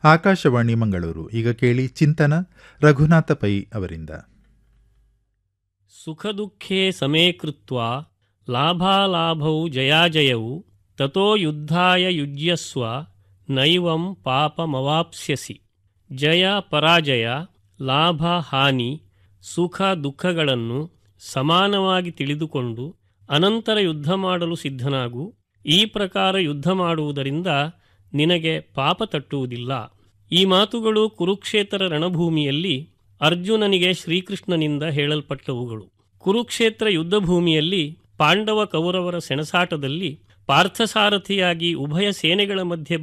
ಆಕಾಶವಾಣಿ ಮಂಗಳೂರು ಈಗ ಕೇಳಿ ಚಿಂತನ ರಘುನಾಥ ಪೈ ಅವರಿಂದ ಸುಖ ದುಃಖೇ ಸಮೇ ಕೃತ್ವಾ ಲಾಭಾಲಾಭೌ ಜಯಾಜಯೌ ತಥೋ ಯುದ್ಧಾಯ ಯುಜ್ಯಸ್ವ ನೈವಂ ಪಾಪಮವಾಪ್ಸ್ಯಸಿ ಜಯ ಪರಾಜಯ ಲಾಭ ಹಾನಿ ಸುಖ ದುಃಖಗಳನ್ನು ಸಮಾನವಾಗಿ ತಿಳಿದುಕೊಂಡು ಅನಂತರ ಯುದ್ಧ ಮಾಡಲು ಸಿದ್ಧನಾಗು ಈ ಪ್ರಕಾರ ಯುದ್ಧ ಮಾಡುವುದರಿಂದ ನಿನಗೆ ಪಾಪ ತಟ್ಟುವುದಿಲ್ಲ ಈ ಮಾತುಗಳು ಕುರುಕ್ಷೇತ್ರ ರಣಭೂಮಿಯಲ್ಲಿ ಅರ್ಜುನನಿಗೆ ಶ್ರೀಕೃಷ್ಣನಿಂದ ಹೇಳಲ್ಪಟ್ಟವುಗಳು ಕುರುಕ್ಷೇತ್ರ ಯುದ್ಧಭೂಮಿಯಲ್ಲಿ ಪಾಂಡವ ಕೌರವರ ಸೆಣಸಾಟದಲ್ಲಿ ಪಾರ್ಥಸಾರಥಿಯಾಗಿ ಉಭಯ ಸೇನೆಗಳ ಮಧ್ಯೆ